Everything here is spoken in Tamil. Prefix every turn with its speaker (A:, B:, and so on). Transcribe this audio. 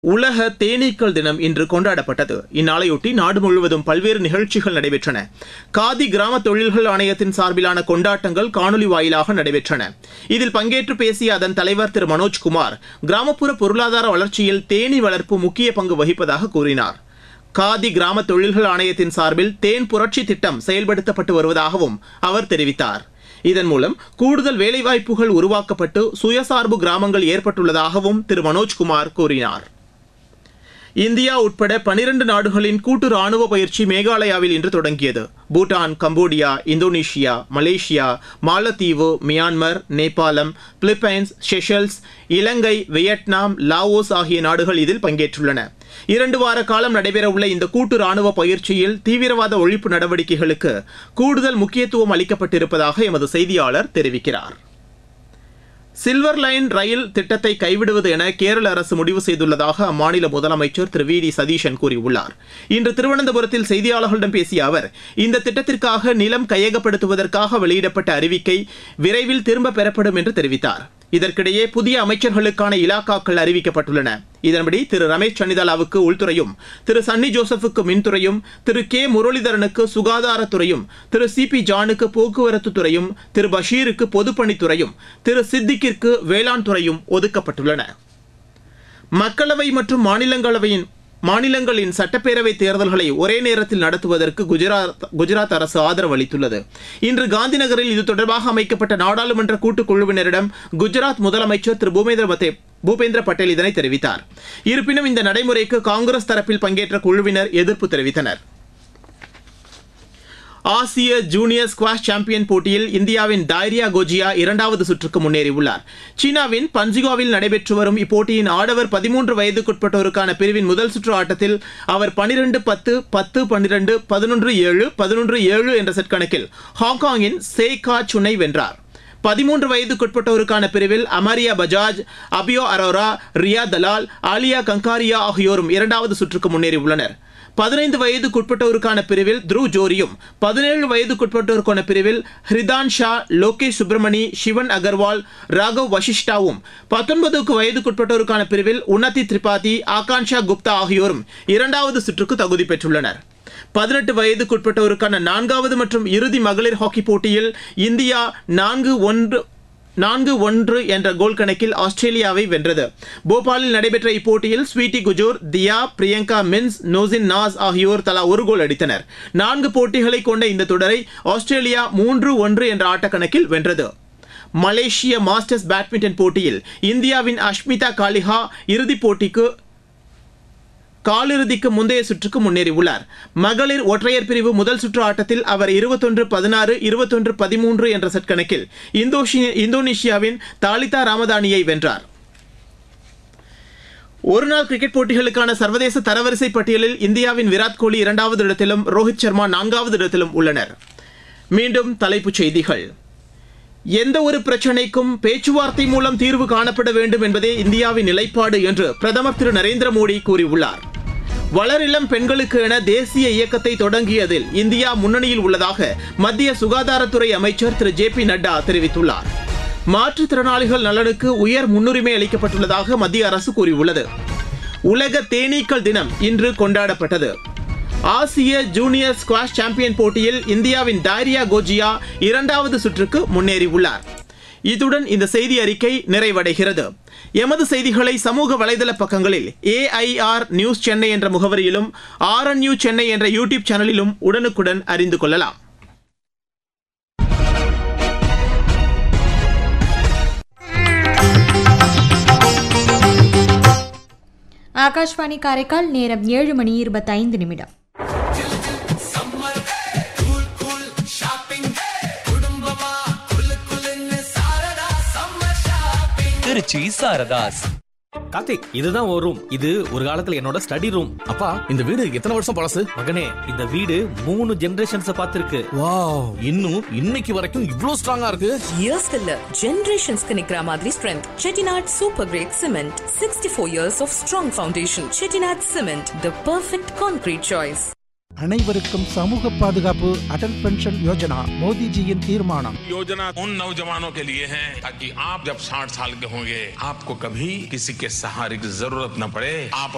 A: உலக தேனீக்கள் தினம் இன்று கொண்டாடப்பட்டது இந்நாளையொட்டி நாடு முழுவதும் பல்வேறு நிகழ்ச்சிகள் நடைபெற்றன காதி கிராம தொழில்கள் ஆணையத்தின் சார்பிலான கொண்டாட்டங்கள் காணொலி வாயிலாக நடைபெற்றன இதில் பங்கேற்று பேசிய அதன் தலைவர் திரு மனோஜ்குமார் கிராமப்புற பொருளாதார வளர்ச்சியில் தேனீ வளர்ப்பு முக்கிய பங்கு வகிப்பதாக கூறினார் காதி கிராம தொழில்கள் ஆணையத்தின் சார்பில் தேன் புரட்சி திட்டம் செயல்படுத்தப்பட்டு வருவதாகவும் அவர் தெரிவித்தார் இதன் மூலம் கூடுதல் வேலைவாய்ப்புகள் உருவாக்கப்பட்டு சுயசார்பு கிராமங்கள் ஏற்பட்டுள்ளதாகவும் திரு மனோஜ்குமார் கூறினார் இந்தியா உட்பட பனிரண்டு நாடுகளின் கூட்டு ராணுவ பயிற்சி மேகாலயாவில் இன்று தொடங்கியது பூட்டான் கம்போடியா இந்தோனேஷியா மலேசியா மாலத்தீவு மியான்மர் நேபாளம் பிலிப்பைன்ஸ் செஷல்ஸ் இலங்கை வியட்நாம் லாவோஸ் ஆகிய நாடுகள் இதில் பங்கேற்றுள்ளன இரண்டு வார காலம் நடைபெறவுள்ள இந்த கூட்டு ராணுவ பயிற்சியில் தீவிரவாத ஒழிப்பு நடவடிக்கைகளுக்கு கூடுதல் முக்கியத்துவம் அளிக்கப்பட்டிருப்பதாக எமது செய்தியாளர் தெரிவிக்கிறார் சில்வர் லைன் ரயில் திட்டத்தை கைவிடுவது என கேரள அரசு முடிவு செய்துள்ளதாக அம்மாநில முதலமைச்சர் திரு வி டி சதீஷன் கூறியுள்ளார் இன்று திருவனந்தபுரத்தில் செய்தியாளர்களிடம் பேசிய அவர் இந்த திட்டத்திற்காக நிலம் கையகப்படுத்துவதற்காக வெளியிடப்பட்ட அறிவிக்கை விரைவில் திரும்ப பெறப்படும் என்று தெரிவித்தார் இதற்கிடையே புதிய அமைச்சர்களுக்கான இலாக்காக்கள் அறிவிக்கப்பட்டுள்ளன இதன்படி திரு ரமேஷ் சன்னிதாலாவுக்கு உள்துறையும் திரு சன்னி ஜோசப்புக்கு மின்துறையும் திரு கே முரளிதரனுக்கு சுகாதாரத்துறையும் திரு சி பி ஜானுக்கு போக்குவரத்து துறையும் திரு பஷீருக்கு பொதுப்பணித்துறையும் திரு சித்திக்கிற்கு வேளாண் துறையும் ஒதுக்கப்பட்டுள்ளன மக்களவை மற்றும் மாநிலங்களவையின் மாநிலங்களின் சட்டப்பேரவை தேர்தல்களை ஒரே நேரத்தில் நடத்துவதற்கு குஜராத் குஜராத் அரசு ஆதரவு அளித்துள்ளது இன்று காந்திநகரில் இது தொடர்பாக அமைக்கப்பட்ட நாடாளுமன்ற கூட்டுக்குழுவினரிடம் குஜராத் முதலமைச்சர் திரு பூமேந்திர பத்தே பூபேந்திர பட்டேல் இதனை தெரிவித்தார் இருப்பினும் இந்த நடைமுறைக்கு காங்கிரஸ் தரப்பில் பங்கேற்ற குழுவினர் எதிர்ப்பு தெரிவித்தனர் ஆசிய ஜூனியர் ஸ்குவாஷ் சாம்பியன் போட்டியில் இந்தியாவின் டைரியா கோஜியா இரண்டாவது சுற்றுக்கு முன்னேறியுள்ளார் சீனாவின் பஞ்சுகாவில் நடைபெற்று வரும் இப்போட்டியின் ஆடவர் பதிமூன்று வயதுக்குட்பட்டோருக்கான பிரிவின் முதல் சுற்று ஆட்டத்தில் அவர் பனிரெண்டு பத்து பத்து பன்னிரண்டு பதினொன்று ஏழு பதினொன்று ஏழு என்ற செட் கணக்கில் ஹாங்காங்கின் சேகா சுனை வென்றார் பதிமூன்று வயதுக்குட்பட்டோருக்கான பிரிவில் அமரியா பஜாஜ் அபியோ அரோரா ரியா தலால் ஆலியா கங்காரியா ஆகியோரும் இரண்டாவது சுற்றுக்கு முன்னேறியுள்ளனர் பதினைந்து வயதுக்குட்பட்டோருக்கான பிரிவில் த்ருவ் ஜோரியும் பதினேழு வயதுக்குட்பட்டோருக்கான பிரிவில் ஹிரிதான் ஷா லோகேஷ் சுப்பிரமணி சிவன் அகர்வால் ராகவ் வசிஷ்டாவும் பத்தொன்பதுக்கு வயதுக்குட்பட்டோருக்கான பிரிவில் உன்னதி திரிபாதி ஆகான்ஷா குப்தா ஆகியோரும் இரண்டாவது சுற்றுக்கு தகுதி பெற்றுள்ளனர் பதினெட்டு வயதுக்குட்பட்டோருக்கான நான்காவது மற்றும் இறுதி மகளிர் ஹாக்கி போட்டியில் இந்தியா நான்கு ஒன்று நான்கு ஒன்று என்ற கோல் கணக்கில் ஆஸ்திரேலியாவை வென்றது போபாலில் நடைபெற்ற இப்போட்டியில் ஸ்வீட்டி குஜூர் தியா பிரியங்கா மின்ஸ் நோசின் நாஸ் ஆகியோர் தலா ஒரு கோல் அடித்தனர் நான்கு போட்டிகளை கொண்ட இந்த தொடரை ஆஸ்திரேலியா மூன்று ஒன்று என்ற ஆட்டக்கணக்கில் வென்றது மலேசிய மாஸ்டர்ஸ் பேட்மிண்டன் போட்டியில் இந்தியாவின் அஷ்மிதா காலிஹா இறுதிப் போட்டிக்கு காலிறுதிக்கு முந்தைய சுற்றுக்கு முன்னேறியுள்ளார் மகளிர் ஒற்றையர் பிரிவு முதல் சுற்று ஆட்டத்தில் அவர் இருபத்தொன்று பதினாறு இருபத்தொன்று பதிமூன்று என்ற செட் கணக்கில் இந்தோனேஷியாவின் தாலிதா ராமதானியை வென்றார் ஒருநாள் கிரிக்கெட் போட்டிகளுக்கான சர்வதேச தரவரிசை பட்டியலில் இந்தியாவின் விராட் கோலி இரண்டாவது இடத்திலும் ரோஹித் சர்மா நான்காவது இடத்திலும் உள்ளனர் மீண்டும் தலைப்புச் செய்திகள் எந்த ஒரு பிரச்சினைக்கும் பேச்சுவார்த்தை மூலம் தீர்வு காணப்பட வேண்டும் என்பதே இந்தியாவின் நிலைப்பாடு என்று பிரதமர் திரு நரேந்திர மோடி கூறியுள்ளார் வளரிளம் பெண்களுக்கு என தேசிய இயக்கத்தை தொடங்கியதில் இந்தியா முன்னணியில் உள்ளதாக மத்திய சுகாதாரத்துறை அமைச்சர் திரு ஜே பி நட்டா தெரிவித்துள்ளார் மாற்றுத்திறனாளிகள் நலனுக்கு உயர் முன்னுரிமை அளிக்கப்பட்டுள்ளதாக மத்திய அரசு கூறியுள்ளது உலக தேனீக்கள் தினம் இன்று கொண்டாடப்பட்டது ஆசிய ஜூனியர் ஸ்குவாஷ் சாம்பியன் போட்டியில் இந்தியாவின் டைரியா கோஜியா இரண்டாவது சுற்றுக்கு முன்னேறியுள்ளார் இத்துடன் இந்த செய்தி அறிக்கை நிறைவடைகிறது எமது செய்திகளை சமூக வலைதள பக்கங்களில் ஏஐஆர் நியூஸ் சென்னை என்ற முகவரியிலும் ஆர்என்யூ சென்னை என்ற யூடியூப் சேனலிலும் உடனுக்குடன் அறிந்து கொள்ளலாம்
B: ஆகாஷ்வாணி காரைக்கால் நேரம் ஏழு மணி இருபத்தைந்து நிமிடம்
C: திருச்சி சாரதாஸ்
D: கார்த்திக் இதுதான் ஒரு ரூம் இது ஒரு காலத்துல என்னோட ஸ்டடி ரூம்
E: அப்பா இந்த வீடு எத்தனை வருஷம் பழசு
D: மகனே இந்த வீடு மூணு ஜெனரேஷன்ஸ் பார்த்திருக்கு
E: வாவ் இன்னும் இன்னைக்கு வரைக்கும் இவ்ளோ ஸ்ட்ராங்கா இருக்கு
F: இயர்ஸ்க்கு இல்ல ஜெனரேஷன்ஸ்க்கு நிக்கிற மாதிரி strength Chettinad super great cement sixty four years of strong foundation Chettinad cement the perfect concrete choice
G: அனைவருக்கும் சமூக பாதுகாப்பு அடல் பென்ஷன் யோஜனா மோடிஜியின் தீர்மானம்
H: योजना उन नौजवानों के लिए है ताकि आप जब 60 साल के होंगे आपको कभी किसी के सहारे की जरूरत न पड़े आप